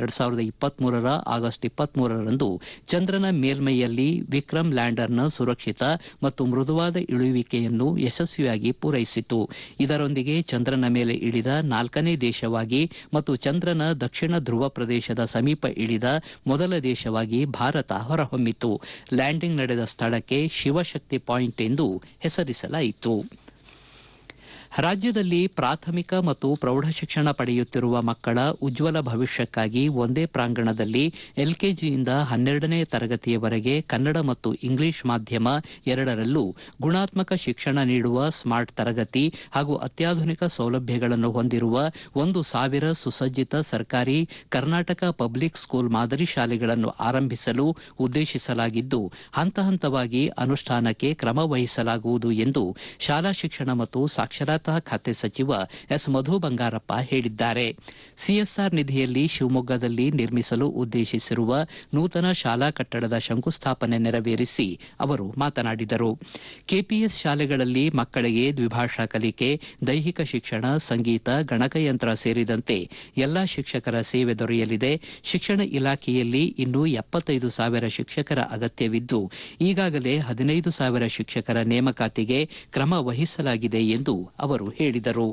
ಎರಡ್ ಸಾವಿರದ ಇಪ್ಪತ್ಮೂರರ ಆಗಸ್ಟ್ ಇಪ್ಪತ್ಮೂರರಂದು ಚಂದ್ರನ ಮೇಲ್ಮೈಯಲ್ಲಿ ವಿಕ್ರಮ್ ಲ್ಯಾಂಡರ್ನ ಸುರಕ್ಷಿತ ಮತ್ತು ಮೃದುವಾದ ಇಳಿಯುವಿಕೆಯನ್ನು ಯಶಸ್ವಿಯಾಗಿ ಪೂರೈಸಿತು ಇದರೊಂದಿಗೆ ಚಂದ್ರನ ಮೇಲೆ ಇಳಿದ ನಾಲ್ಕನೇ ದೇಶವಾಗಿ ಮತ್ತು ಚಂದ್ರನ ದಕ್ಷಿಣ ಧ್ರುವ ಪ್ರದೇಶದ ಸಮೀಪ ಇಳಿದ ಮೊದಲ ದೇಶವಾಗಿ ಭಾರತ ಹೊರಹೊಮ್ಮಿತು ಲ್ಯಾಂಡಿಂಗ್ ನಡೆದ ಸ್ಥಳಕ್ಕೆ ಶಿವಶಕ್ತಿ ಪಾಯಿಂಟ್ ಎಂದು ಹೆಸರಿಸಲಾಯಿತು ರಾಜ್ಯದಲ್ಲಿ ಪ್ರಾಥಮಿಕ ಮತ್ತು ಪ್ರೌಢಶಿಕ್ಷಣ ಪಡೆಯುತ್ತಿರುವ ಮಕ್ಕಳ ಉಜ್ವಲ ಭವಿಷ್ಯಕ್ಕಾಗಿ ಒಂದೇ ಪ್ರಾಂಗಣದಲ್ಲಿ ಎಲ್ಕೆಜಿಯಿಂದ ಹನ್ನೆರಡನೇ ತರಗತಿಯವರೆಗೆ ಕನ್ನಡ ಮತ್ತು ಇಂಗ್ಲಿಷ್ ಮಾಧ್ಯಮ ಎರಡರಲ್ಲೂ ಗುಣಾತ್ಮಕ ಶಿಕ್ಷಣ ನೀಡುವ ಸ್ಮಾರ್ಟ್ ತರಗತಿ ಹಾಗೂ ಅತ್ಯಾಧುನಿಕ ಸೌಲಭ್ಯಗಳನ್ನು ಹೊಂದಿರುವ ಒಂದು ಸಾವಿರ ಸುಸಜ್ಜಿತ ಸರ್ಕಾರಿ ಕರ್ನಾಟಕ ಪಬ್ಲಿಕ್ ಸ್ಕೂಲ್ ಮಾದರಿ ಶಾಲೆಗಳನ್ನು ಆರಂಭಿಸಲು ಉದ್ದೇಶಿಸಲಾಗಿದ್ದು ಹಂತ ಹಂತವಾಗಿ ಅನುಷ್ಠಾನಕ್ಕೆ ಕ್ರಮ ವಹಿಸಲಾಗುವುದು ಎಂದು ಶಾಲಾ ಶಿಕ್ಷಣ ಮತ್ತು ಸಾಕ್ಷರತಾ ಖಾತೆ ಸಚಿವ ಎಸ್ ಮಧು ಬಂಗಾರಪ್ಪ ಹೇಳಿದ್ದಾರೆ ಸಿಎಸ್ಆರ್ ನಿಧಿಯಲ್ಲಿ ಶಿವಮೊಗ್ಗದಲ್ಲಿ ನಿರ್ಮಿಸಲು ಉದ್ದೇಶಿಸಿರುವ ನೂತನ ಶಾಲಾ ಕಟ್ಟಡದ ಶಂಕುಸ್ಥಾಪನೆ ನೆರವೇರಿಸಿ ಅವರು ಮಾತನಾಡಿದರು ಕೆಪಿಎಸ್ ಶಾಲೆಗಳಲ್ಲಿ ಮಕ್ಕಳಿಗೆ ದ್ವಿಭಾಷಾ ಕಲಿಕೆ ದೈಹಿಕ ಶಿಕ್ಷಣ ಸಂಗೀತ ಗಣಕಯಂತ್ರ ಸೇರಿದಂತೆ ಎಲ್ಲಾ ಶಿಕ್ಷಕರ ಸೇವೆ ದೊರೆಯಲಿದೆ ಶಿಕ್ಷಣ ಇಲಾಖೆಯಲ್ಲಿ ಇನ್ನೂ ಎಪ್ಪತ್ತೈದು ಸಾವಿರ ಶಿಕ್ಷಕರ ಅಗತ್ಯವಿದ್ದು ಈಗಾಗಲೇ ಹದಿನೈದು ಸಾವಿರ ಶಿಕ್ಷಕರ ನೇಮಕಾತಿಗೆ ಕ್ರಮ ವಹಿಸಲಾಗಿದೆ ಎಂದು ಅವರು ಹೇಳಿದರು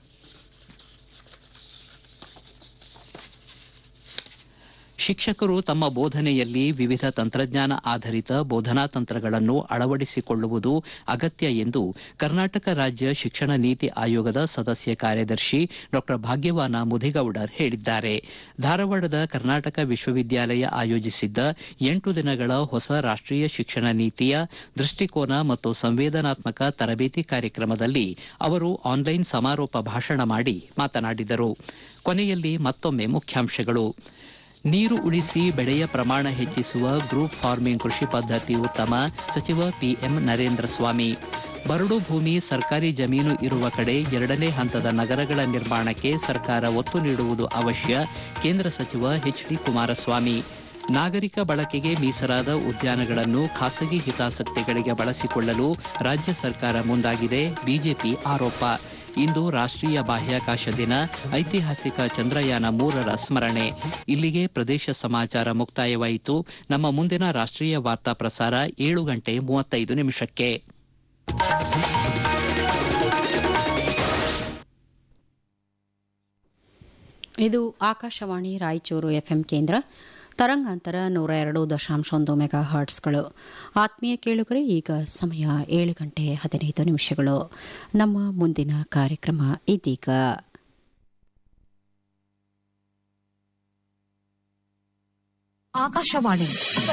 ಶಿಕ್ಷಕರು ತಮ್ಮ ಬೋಧನೆಯಲ್ಲಿ ವಿವಿಧ ತಂತ್ರಜ್ಞಾನ ಆಧರಿತ ಬೋಧನಾ ತಂತ್ರಗಳನ್ನು ಅಳವಡಿಸಿಕೊಳ್ಳುವುದು ಅಗತ್ಯ ಎಂದು ಕರ್ನಾಟಕ ರಾಜ್ಯ ಶಿಕ್ಷಣ ನೀತಿ ಆಯೋಗದ ಸದಸ್ಯ ಕಾರ್ಯದರ್ಶಿ ಡಾ ಭಾಗ್ಯವಾನ ಮುದಿಗೌಡರ್ ಹೇಳಿದ್ದಾರೆ ಧಾರವಾಡದ ಕರ್ನಾಟಕ ವಿಶ್ವವಿದ್ಯಾಲಯ ಆಯೋಜಿಸಿದ್ದ ಎಂಟು ದಿನಗಳ ಹೊಸ ರಾಷ್ಟೀಯ ಶಿಕ್ಷಣ ನೀತಿಯ ದೃಷ್ಟಿಕೋನ ಮತ್ತು ಸಂವೇದನಾತ್ಮಕ ತರಬೇತಿ ಕಾರ್ಯಕ್ರಮದಲ್ಲಿ ಅವರು ಆನ್ಲೈನ್ ಸಮಾರೋಪ ಭಾಷಣ ಮಾಡಿ ಮಾತನಾಡಿದರು ಕೊನೆಯಲ್ಲಿ ಮತ್ತೊಮ್ಮೆ ಮುಖ್ಯಾಂಶಗಳು ನೀರು ಉಳಿಸಿ ಬೆಳೆಯ ಪ್ರಮಾಣ ಹೆಚ್ಚಿಸುವ ಗ್ರೂಪ್ ಫಾರ್ಮಿಂಗ್ ಕೃಷಿ ಪದ್ಧತಿ ಉತ್ತಮ ಸಚಿವ ಪಿಎಂ ನರೇಂದ್ರ ಸ್ವಾಮಿ ಬರಡು ಭೂಮಿ ಸರ್ಕಾರಿ ಜಮೀನು ಇರುವ ಕಡೆ ಎರಡನೇ ಹಂತದ ನಗರಗಳ ನಿರ್ಮಾಣಕ್ಕೆ ಸರ್ಕಾರ ಒತ್ತು ನೀಡುವುದು ಅವಶ್ಯ ಕೇಂದ್ರ ಸಚಿವ ಎಚ್ ಡಿ ಕುಮಾರಸ್ವಾಮಿ ನಾಗರಿಕ ಬಳಕೆಗೆ ಮೀಸಲಾದ ಉದ್ಯಾನಗಳನ್ನು ಖಾಸಗಿ ಹಿತಾಸಕ್ತಿಗಳಿಗೆ ಬಳಸಿಕೊಳ್ಳಲು ರಾಜ್ಯ ಸರ್ಕಾರ ಮುಂದಾಗಿದೆ ಬಿಜೆಪಿ ಆರೋಪ ಇಂದು ರಾಷ್ಟೀಯ ಬಾಹ್ಯಾಕಾಶ ದಿನ ಐತಿಹಾಸಿಕ ಚಂದ್ರಯಾನ ಮೂರರ ಸ್ಮರಣೆ ಇಲ್ಲಿಗೆ ಪ್ರದೇಶ ಸಮಾಚಾರ ಮುಕ್ತಾಯವಾಯಿತು ನಮ್ಮ ಮುಂದಿನ ರಾಷ್ಟೀಯ ವಾರ್ತಾ ಪ್ರಸಾರ ಏಳು ಗಂಟೆ ಮೂವತ್ತೈದು ನಿಮಿಷಕ್ಕೆ ಇದು ಆಕಾಶವಾಣಿ ರಾಯಚೂರು ಎಫ್ಎಂ ಕೇಂದ್ರ ತರಂಗಾಂತರ ನೂರ ಎರಡು ದಶಾಂಶ ಒಂದು ಮೆಗಾ ಹರ್ಟ್ಸ್ಗಳು ಆತ್ಮೀಯ ಕೇಳುಗರೆ ಈಗ ಸಮಯ ಏಳು ಗಂಟೆ ಹದಿನೈದು ನಿಮಿಷಗಳು ನಮ್ಮ ಮುಂದಿನ ಕಾರ್ಯಕ್ರಮ ಇದೀಗ ಆಕಾಶವಾಣಿ